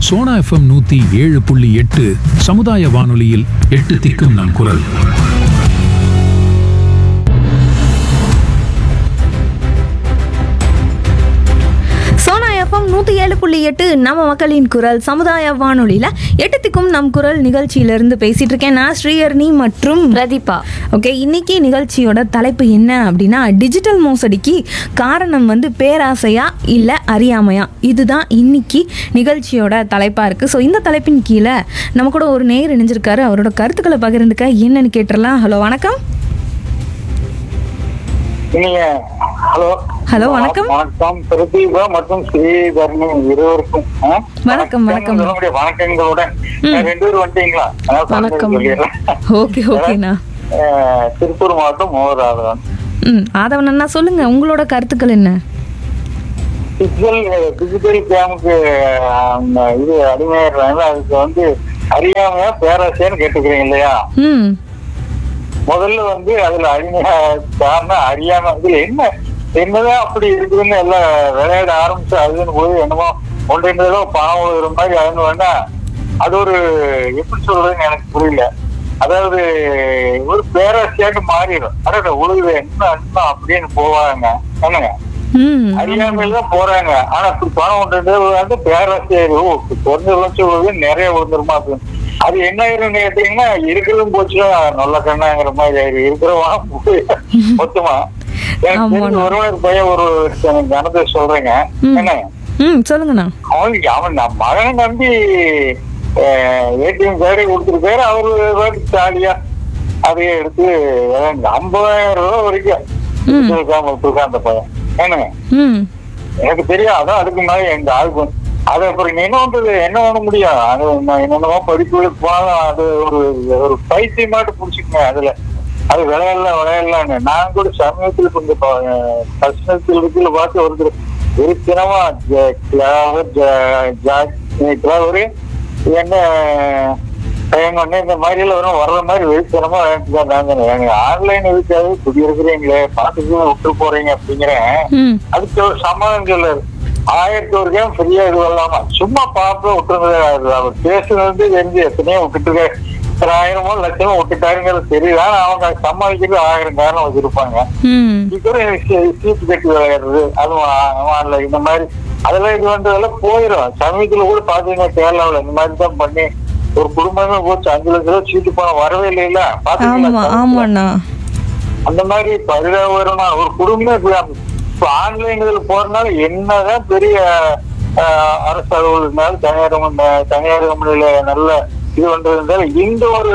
Sona FM நூத்தி ஏழு புள்ளி எட்டு சமுதாய வானொலியில் எட்டு திக்கும் நம் குரல் சோனா எஃப்எம் நூற்றி ஏழு புள்ளி எட்டு நம்ம மக்களின் குரல் சமுதாய வானொலியில் எட்டுத்துக்கும் நம் குரல் நிகழ்ச்சியிலிருந்து பேசிட்டு இருக்கேன் நான் ஸ்ரீஹர்னி மற்றும் பிரதீபா ஓகே இன்னைக்கு நிகழ்ச்சியோட தலைப்பு என்ன அப்படின்னா டிஜிட்டல் மோசடிக்கு காரணம் வந்து பேராசையா இல்லை அறியாமையா இதுதான் இன்னைக்கு நிகழ்ச்சியோட தலைப்பாக இருக்குது ஸோ இந்த தலைப்பின் கீழே நம்ம கூட ஒரு நேர் இணைஞ்சிருக்காரு அவரோட கருத்துக்களை பகிர்ந்துக்க என்னன்னு கேட்டுடலாம் ஹலோ வணக்கம் நீங்க ஹலோ ஹலோ, வணக்கம். வணக்கம் பிரதீபா மற்றும் ஸ்ரீதர்ணி இருவருக்கும் ஆ? வணக்கம், வணக்கம். சொல்லுங்க, வணக்கங்களோட ரெண்டு பேரும் வந்துட்டீங்களா அதாவது வணக்கம். சொல்லிடுறேன். ஓகே ஓகேண்ணா அஹ், திருப்பூர் மாவட்டம் மோகராதவன் ம் ஆதவன் அண்ணா சொல்லுங்க உங்களோட கருத்துக்கள் என்ன டிஜிட்டல் டிஜிட்டல் கேமுக்கு இது அடிமையாடுறாங்க அதுக்கு வந்து அறியாமையா பேராசையான்னு கேட்டுக்கிறீங்க இல்லையா ம் முதல்ல வந்து அதுல அடிமையா காரணம் அறியாம இதுல என்ன என்னதான் அப்படி இருக்குதுன்னு எல்லாம் விளையாட ஆரம்பிச்சு அதுன்னு போய் என்னமோ ஒன்று ரெண்டு தடவை பணம் விழுகிற மாதிரி அதுன்னு வேணா அது ஒரு எப்படி சொல்றதுன்னு எனக்கு புரியல அதாவது ஒரு பேராசையாட்டு மாறிடும் அட உழுது என்ன இன்னும் அப்படின்னு போவாங்க என்னங்க ம் அறியாமையில தான் போறாங்க ஆனா இப்படி பணம் ஒன்று ரெண்டு தடவை வந்து பேராசையாரு ஓ குறைஞ்ச லட்சம் விழுது நிறைய விழுந்துருமா அப்படின்னு அது என்ன ஆயிரும்னு கேட்டீங்கன்னா இருக்கிறதும் போச்சுன்னா நல்ல கண்ணாங்கிற மாதிரி ஆயிரும் இருக்கிறவன் மொத்தமா எனக்கு ஆமாண்ணா. தெரிஞ்ச ஒருவனுக்கு பையன் ஒரு எனக்கு கணத்தை சொல்றேங்க ம். என்ன ம் சொல்லுங்கண்ணா அவனுக்கு அவன் நம்ம மகனை நம்பி ஏடிஎம் கார்டை கொடுத்துருக்காரு அவரு பாட்டுக்கு ஜாலியா அதையே எடுத்து ஐம்பதாயிரம் ரூபாய் வரைக்கும் ம். கொடுக்காம விட்டுருக்கான் அந்த பையன் என்னங்க ம் எனக்கு தெரியும் அதான் அதுக்கு மேலே எங்க ஆகும் அது அப்புறம் என்ன பண்றது என்ன பண்ண முடியும் அது நான் என்னென்னமோ படிப்புகளுக்கு போனாலும் அது ஒரு ஒரு பைத்தியமாட்டு பிடிச்சிக்கங்க அதுல அது விளையாடலாம் விளையாடலான்னு நான் கூட சமயத்துல கொஞ்சம் பர்சனல் இருக்குல்ல பார்த்து ஒருத்தர் வெறித்தனமா கிளாவர் கிளாவரு என்ன பயங்கொன்னே இந்த மாதிரி எல்லாம் வரும் வர்ற மாதிரி வெறித்தனமா நாங்க எனக்கு ஆன்லைன் இருக்காது குடியிருக்கிறீங்களே பார்த்துட்டு விட்டு போறீங்க அப்படிங்கிறேன் ம் அதுக்கு ஒரு சமாதானம் சொல்லாரு ஆயிரத்தி ஒரு கேம் ஃப்ரீயா இது வரலாமா சும்மா பார்த்து விட்டுருந்தது அவர் பேசுனது தெரிஞ்சு எத்தனையோ விட்டுட்டு ஒரு ஆயிரமோ லட்சமோ விட்டுட்டாருங்கிறது தெரியுது ஆனா அவங்க சமாளிக்கிறது ஆயிரம் காரணம் வச்சிருப்பாங்க ம் இது கூட சீட்டு கட்டி விளையாடுறது அதுவும் ஆன்ல இந்த மாதிரி அதெல்லாம் இது பண்றதெல்லாம் போயிடும் சமயத்துல கூட பாத்தீங்கன்னா கேரளாவுல இந்த மாதிரி தான் பண்ணி ஒரு குடும்பமே போச்சு அஞ்சு லட்சம் ரூபாய் சீட்டு பணம் வரவே இல்லைல்ல ஆமா பாத்தீங்களா ஆமாண்ணா அந்த மாதிரி பரிதாபகரமா ஒரு குடும்பமே இப்படி ஆகும். இப்ப ஆன்லைன் இதுல போறதுனால என்னதான் பெரிய ஆஹ், அரசு அலுவலகம் இருந்தாலும் தனியார் கம்பெனி- தனியார் கம்பெனியில நல்ல இது பண்றது இருந்தாலும் இந்த ஒரு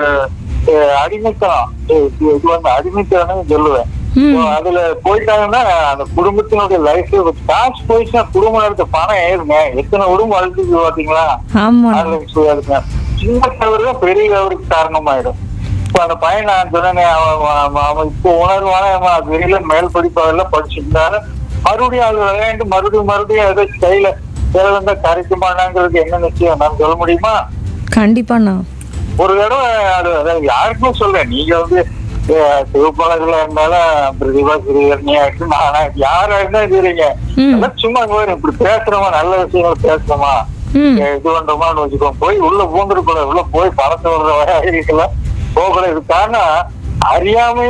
ஆஹ், அடிமைத்தனம் இது இது வந்து அடிமைத்தனம் சொல்லுவேன் ம். So, அதுல போயிட்டாங்கன்னா அந்த குடும்பத்தினுடைய லைஃப் காசு போயிடுச்சுன்னா குடும்பம் நடத்த பணம் ஏறுங்க எத்தனை குடும்பம் அழுத்துக்கு பாத்தீங்களா ஆமாண்ணா ஆன்லைன் சுயாதீனம். சின்ன தவறு தான் பெரிய தவறுக்கு காரணமாயிடும் இப்ப அந்த பையன் நான் சொன்னேனே அவன் அவன் அவன் இப்போ உணர்வான அவன் அது வெளியில மேல் படிப்பாவெல்லாம் படிச்சிருந்தாலும் மறுபடியும் அது விளையாண்டு மறுபடியும் மறுபடியும் ஏதாச்சும் கையில வேலை வந்தா கரைக்குமானாங்கிறது என்ன நிச்சயம் நான் சொல்ல முடியுமா கண்டிப்பாண்ணா ஒரு தடவை அது அதாவது யாருக்குமே சொல்றேன் நீங்க வந்து அஹ், சிவப்பாளர்களா இருந்தாலும் பிரதிபா சிறுவர்ணியா இருக்கு நானா யாரா இருந்தா சரிங்க ம். எல்லாம் சும்மா இங்க பாரு, இப்படி பேசுறோமா நல்ல விஷயங்கள் பேசுறோமா ம் இது பண்றோமான்னு வச்சுக்கோங்க போய் உள்ள பூந்துருக்கூடாது உள்ள போய் பணத்தை விடுற வகைகளுக்கெல்லாம் போகக்கூடாது இது காரணம் அறியாமை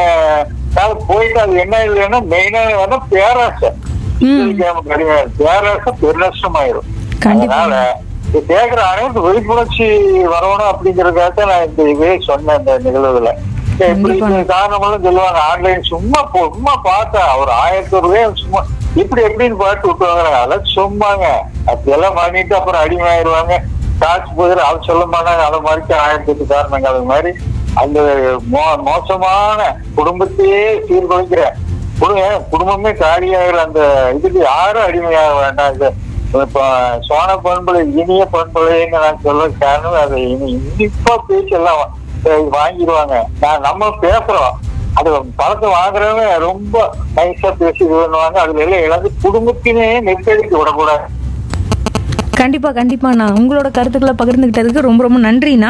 அஹ், போயிட்டு அது என்ன இல்லைன்னா மெயினா வந்து பேராசை ம். கேமுக்கு அடிமையாயிரு. பேராசை பெருநஷ்டமாயிரும் கண்டிப்பா. அதனால இது கேட்கிற அனைவருக்கு விழிப்புணர்ச்சி வரணும் அப்படிங்கறதுக்காக நான் இந்த இதே சொன்னேன் இந்த நிகழ்வுல இப்படி கண்டிப்பா. இந்த காரணமெல்லாம் சொல்லுவாங்க ஆன்லைன் சும்மா போ- சும்மா பார்த்தா ஒரு ஆயிரத்தி ரூபாய் சும்மா இப்படி எப்படின்னு பார்த்து விட்டுவாங்க அதெல்லாம் சும்மாங்க அப்படியெல்லாம் பண்ணிட்டு அப்புறம் அடிமையாயிருவாங்க காசு போயிரு அது சொல்ல மாட்டாங்க அதை மாதிரி ஆயிரத்தி எட்டு காரணங்க அது மாதிரி அந்த மோ- மோசமான குடும்பத்தையே சீர்குலைக்கிற குடும்ப- குடும்பமே காலியாகிற அந்த இதுக்கு யாரும் அடிமையாக வேண்டாம் இது இப்ப சோன பண்புல இனிய பண்புலைன்னு நான் சொல்ல காரணம் அது இனி இனிப்பா பேச்செல்லாம் வா- அஹ் வாங்கிடுவாங்க நான் நம்ம பேசுறோம் அது பழத்தை வாங்குறவங்க ரொம்ப நைஸா பேசி இது பண்ணுவாங்க அதுல எல்லாம் இழந்து குடும்பத்தினே நெருக்கடிக்கு விடக்கூடாது கண்டிப்பா கண்டிப்பாண்ணா உங்களோட கருத்துக்களை பகிர்ந்துக்கிட்டதுக்கு ரொம்ப ரொம்ப நன்றிண்ணா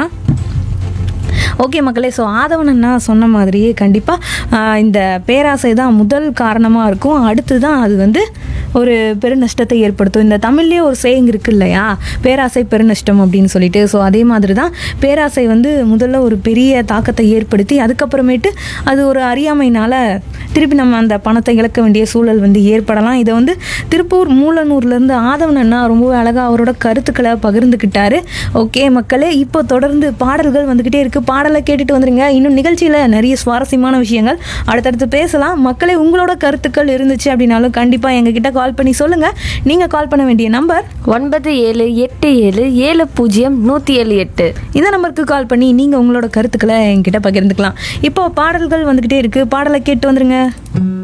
ஓகே மக்களே ஸோ ஆதவன் அண்ணா சொன்ன மாதிரியே கண்டிப்பாக இந்த பேராசை தான் முதல் காரணமாக இருக்கும் அடுத்து தான் அது வந்து ஒரு பெருநஷ்டத்தை ஏற்படுத்தும் இந்த தமிழ்லேயே ஒரு சேயிங் இருக்கு இல்லையா பேராசை பெருநஷ்டம் அப்படின்னு சொல்லிட்டு ஸோ அதே மாதிரி தான் பேராசை வந்து முதல்ல ஒரு பெரிய தாக்கத்தை ஏற்படுத்தி அதுக்கப்புறமேட்டு அது ஒரு அறியாமையினால திருப்பி நம்ம அந்த பணத்தை இழக்க வேண்டிய சூழல் வந்து ஏற்படலாம் இதை வந்து திருப்பூர் மூலனூர்லேருந்து ஆதவன் அண்ணா ரொம்பவே அழகாக அவரோட கருத்துக்களை பகிர்ந்துக்கிட்டாரு ஓகே மக்களே இப்போ தொடர்ந்து பாடல்கள் வந்துக்கிட்டே இருக்குது பாடலை கேட்டுட்டு வந்துருங்க இன்னும் நிகழ்ச்சியில் நிறைய சுவாரஸ்யமான விஷயங்கள் அடுத்தடுத்து பேசலாம் மக்களே உங்களோட கருத்துக்கள் இருந்துச்சு அப்படின்னாலும் கண்டிப்பாக எங்ககிட்ட கால் பண்ணி சொல்லுங்கள் நீங்கள் கால் பண்ண வேண்டிய நம்பர் ஒன்பது ஏழு எட்டு ஏழு ஏழு பூஜ்ஜியம் நூற்றி ஏழு எட்டு இந்த நம்பருக்கு கால் பண்ணி நீங்கள் உங்களோட கருத்துக்களை என்கிட்ட பகிர்ந்துக்கலாம் இப்போ பாடல்கள் வந்துக்கிட்டே இருக்குது பாடலை கேட்டு வந்துருங்க